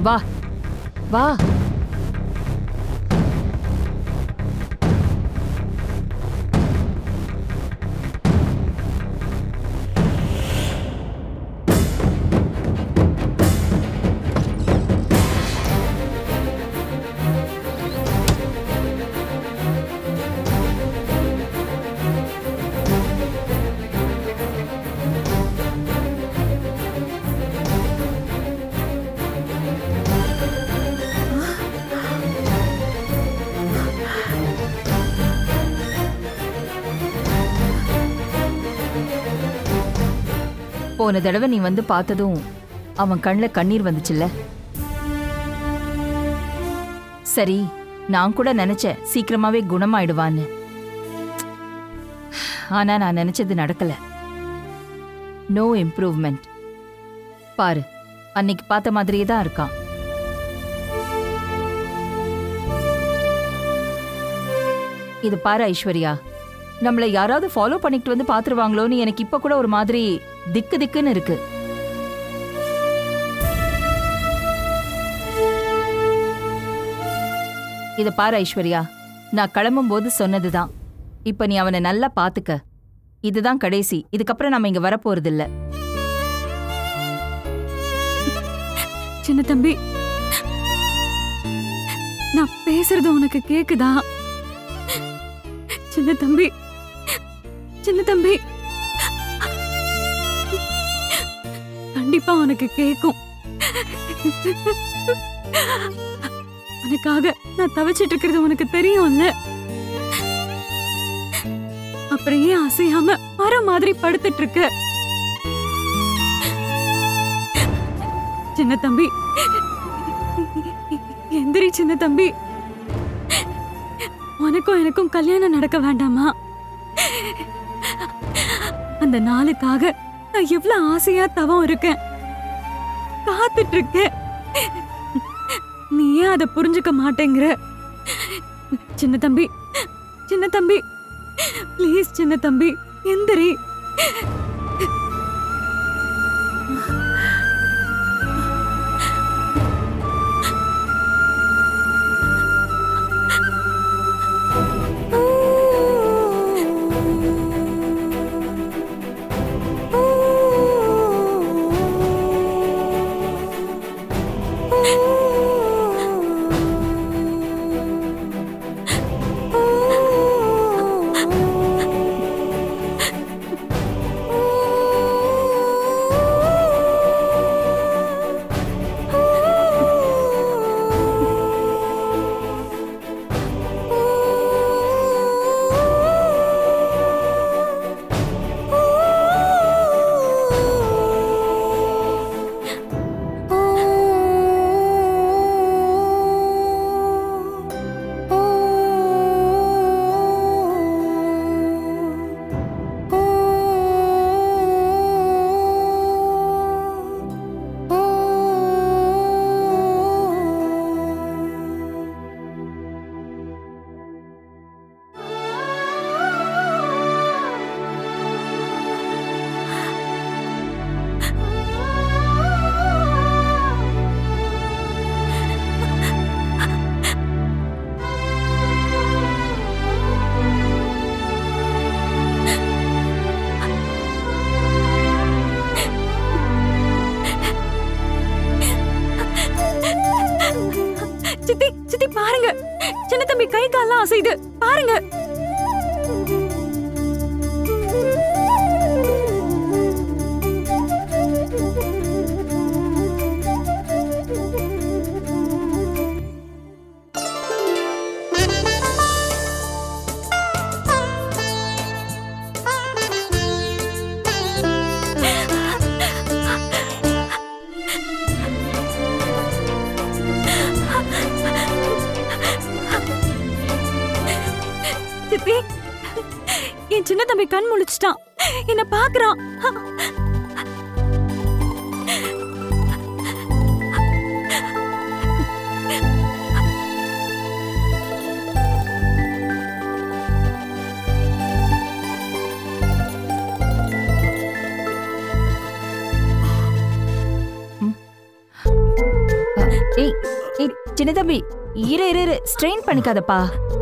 வா வா போன தடவை நீ வந்து பார்த்ததும் அவன் கண்ணுல கண்ணீர் வந்துச்சுல்ல சரி நான் கூட நினைச்சேன் சீக்கிரமாவே குணமாயிடுவான்னு ஆனா நான் நினைச்சது நடக்கல நோ இம்ப்ரூவ்மெண்ட் பாரு அன்னைக்கு பார்த்த மாதிரியே தான் இருக்கான் இது பாரு ஐஸ்வர்யா நம்மள யாராவது ஃபாலோ பண்ணிட்டு வந்து பாத்துருவாங்களோன்னு எனக்கு இப்ப கூட ஒரு மாதிரி திக்கு திக்குன்னு இருக்கு இத பாரு ஐஸ்வர்யா நான் கிளம்பும்போது சொன்னதுதான் இப்ப நீ அவனை நல்லா பாத்துக்க இதுதான் கடைசி இதுக்கப்புறம் நம்ம இங்க வரப்போறது இல்ல சின்ன தம்பி நான் பேசுறது உனக்கு கேக்குதா சின்ன தம்பி சின்ன தம்பி கண்டிப்பா உனக்கு கேக்கும் உனக்காக நான் தவிச்சிட்டு இருக்கிறது உனக்கு தெரியும்ல அப்புறம் ஏன் அசையாம மரம் மாதிரி படுத்துட்டு இருக்க சின்ன தம்பி எந்திரி சின்ன தம்பி உனக்கும் எனக்கும் கல்யாணம் நடக்க வேண்டாமா அந்த நாளுக்காக நான் எவ்வளவு ஆசையா தவம் இருக்கேன் காத்துட்டு இருக்கேன் நீ ஏன் அதை புரிஞ்சுக்க மாட்டேங்கிற சின்ன தம்பி சின்ன தம்பி ப்ளீஸ் சின்ன தம்பி எந்திரி சித்தி சித்தி பாருங்க சின்ன தம்பி கை கால்லாம் அசைது பாருங்க சித்தி என் சின்ன தம்பி கண் முழிச்சிட்டான் என்ன பாக்குறான் ஏய் ஏய் சின்ன தம்பி இரு இரு இரு ஸ்ட்ரெயின் பண்ணிக்காதப்பா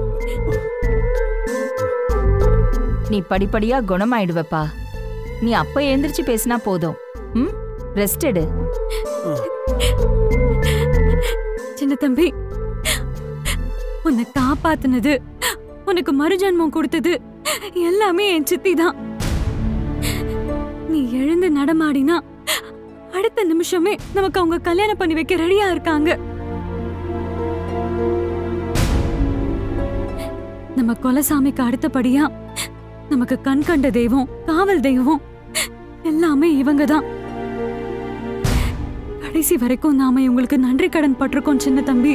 நீ படிப்படியா குணமாயிடுவப்பா நீ அப்ப எழுந்திருச்சு பேசினா போதும் ம் ரெஸ்ட் எடு சின்ன தம்பி உன்னை காப்பாத்துனது உனக்கு மறுஜன்மம் கொடுத்தது எல்லாமே என் சித்தி தான் நீ எழுந்து நடமாடினா அடுத்த நிமிஷமே நமக்கு அவங்க கல்யாணம் பண்ணி வைக்க ரெடியா இருக்காங்க நம்ம குலசாமிக்கு அடுத்தபடியா நமக்கு கண் கண்ட தெய்வம் காவல் தெய்வம் எல்லாமே இவங்க தான் கடைசி வரைக்கும் நாம இவங்களுக்கு நன்றி கடன் பட்டிருக்கோம் சின்ன தம்பி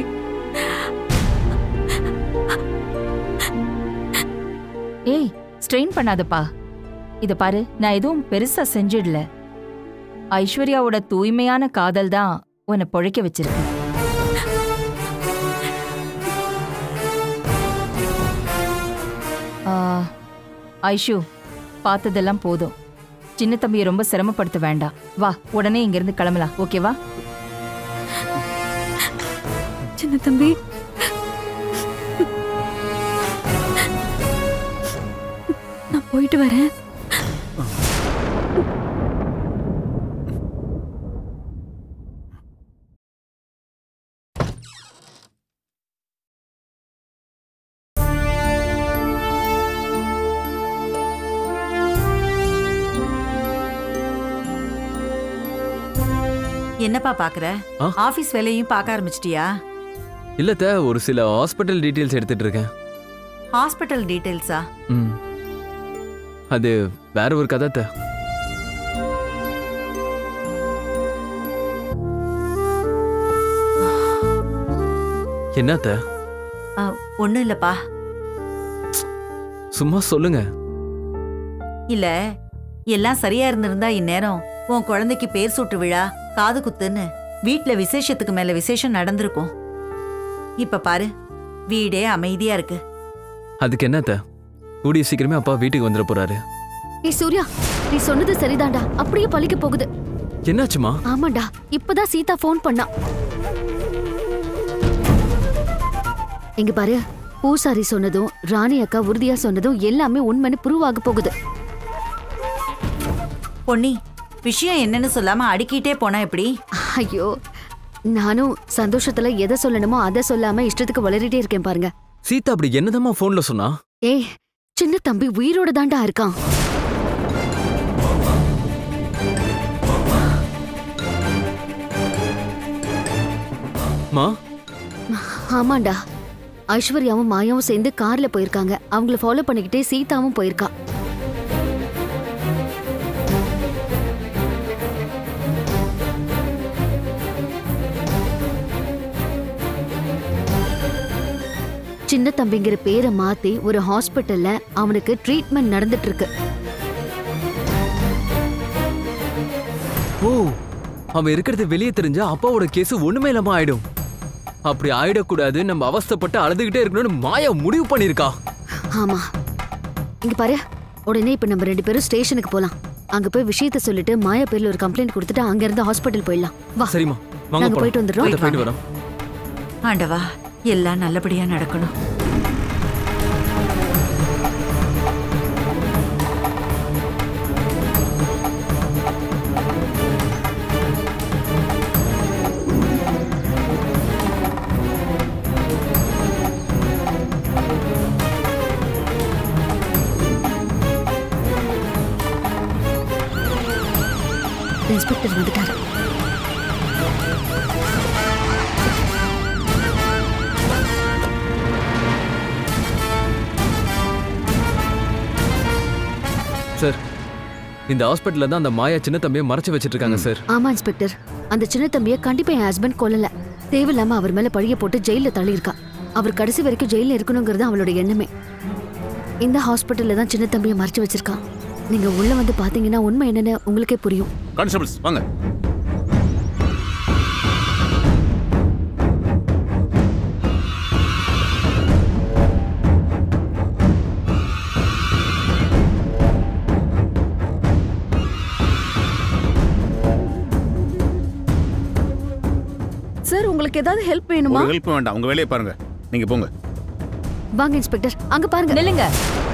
ஏய் ஸ்ட்ரெயின் பண்ணாதப்பா இத பாரு நான் எதுவும் பெருசா செஞ்சிடல ஐஸ்வர்யாவோட தூய்மையான காதல் தான் உன்னை பொழைக்க வச்சிருக்கு ஆ, ஐஷு பார்த்ததெல்லாம் போதும் சின்ன தம்பியை ரொம்ப சிரமப்படுத்த வேண்டாம் வா உடனே இங்கிருந்து கிளம்பலாம் ஓகேவா சின்ன தம்பி நான் போயிட்டு வரேன் என்னப்பா பாக்குற ஆ? ஆபீஸ் வேலையும் பார்க்க ஆரம்பிச்சிட்டியா இல்லத்த ஒரு சில ஹாஸ்பிட்டல் டீட்டெயில்ஸ் எடுத்துட்டு இருக்கேன் ஹாஸ்பிட்டல் டீடைல்ஸா ம் அது வேற ஒரு கதை அத்தை. என்னத்த ஒண்ணும் இல்லப்பா சும்மா சொல்லுங்க இல்ல எல்லாம் சரியா இருந்திருந்தா இந்நேரம் உன் குழந்தைக்கு பேர் சூட்டு விழா காது குத்துன்னு வீட்ல விசேஷத்துக்கு மேல விசேஷம் நடந்திருக்கும் இப்ப பாரு வீடே அமைதியா இருக்கு அதுக்கு என்னத்த கூடிய சீக்கிரமே அப்பா வீட்டுக்கு வந்துட போறாரு ஏய் சூர்யா நீ சொன்னது சரிதான்டா அப்படியே பழிக்க போகுது என்னாச்சுமா ஆமாண்டா இப்பதான் சீதா ஃபோன் பண்ணா இங்க பாரு பூசாரி சொன்னதும் ராணி அக்கா உறுதியா சொன்னதும் எல்லாமே உண்மைன்னு ப்ரூவ் ஆக போகுது பொன்னி விஷயம் என்னன்னு சொல்லாம அடுக்கிட்டே போனா எப்படி ஐயோ நானும் சந்தோஷத்துல எதை சொல்லணுமோ அதை சொல்லாம இஷ்டத்துக்கு வளரிட்டே இருக்கேன் பாருங்க சீதா அப்படி என்னதம்மா போன்ல சொன்னா ஏய் சின்ன தம்பி உயிரோட தாண்டா இருக்கான் மா ஆமாண்டா ஐஸ்வர்யாவும் மாயாவும் சேர்ந்து கார்ல போயிருக்காங்க அவங்கள ஃபாலோ பண்ணிக்கிட்டே சீதாவும் போயிருக்கா சின்ன தம்பிங்கிற பேரை மாத்தி ஒரு ஹாஸ்பிட்டல்ல அவனுக்கு ட்ரீட்மெண்ட் நடந்துட்டு இருக்கு ஓ அவன் இருக்கிறது வெளியே தெரிஞ்சா அப்பாவோட கேஸ் ஒண்ணுமே இல்லாம ஆயிடும் அப்படி ஆயிடக்கூடாது நம்ம அவஸ்தைப்பட்டு அழுதுகிட்டே இருக்கணும்னு மாயா முடிவு பண்ணிருக்கா ஆமா இங்க பாரு உடனே இப்ப நம்ம ரெண்டு பேரும் ஸ்டேஷனுக்கு போலாம் அங்க போய் விஷயத்த சொல்லிட்டு மாயா பேர்ல ஒரு கம்ப்ளைண்ட் கொடுத்துட்டு அங்க இருந்து ஹாஸ்பிட்டல் போயிடலாம் வா சரிம்மா வாங்க நாங்க போலாம். போயிட்டு வந்துடுறோம். போயிட்டு போயிட்டு வரோம் ஆண்டவா எல்லாம் நல்லபடியா நடக்கணும் இன்ஸ்பெக்டர் வந்துட்டாரு சார் இந்த ஹாஸ்பிட்டல்ல தான் அந்த மாயா சின்ன தம்பியை மறைச்சு வச்சிட்டு இருக்காங்க சார் ஆமா இன்ஸ்பெக்டர் அந்த சின்ன தம்பிய கண்டிப்பா என் ஹஸ்பண்ட் கொல்லல தேவையில்லாம அவர் மேல பழிய போட்டு ஜெயில தள்ளியிருக்கா அவர் கடைசி வரைக்கும் ஜெயில இருக்கணுங்கிறது அவளோட எண்ணமே இந்த ஹாஸ்பிட்டல்ல தான் சின்ன தம்பியை மறைச்சு வச்சிருக்கா நீங்க உள்ள வந்து பாத்தீங்கன்னா உண்மை என்னன்னு உங்களுக்கே புரியும் கான்ஸ்டபிள்ஸ் வாங்க சார் உங்களுக்கு ஏதாவது ஹெல்ப் வேணுமா ஒரு ஹெல்ப் வேண்டாம் உங்க வேலையை பாருங்க நீங்க போங்க வாங்க இன்ஸ்பெக்டர் அங்க பாருங்க நில்லுங்க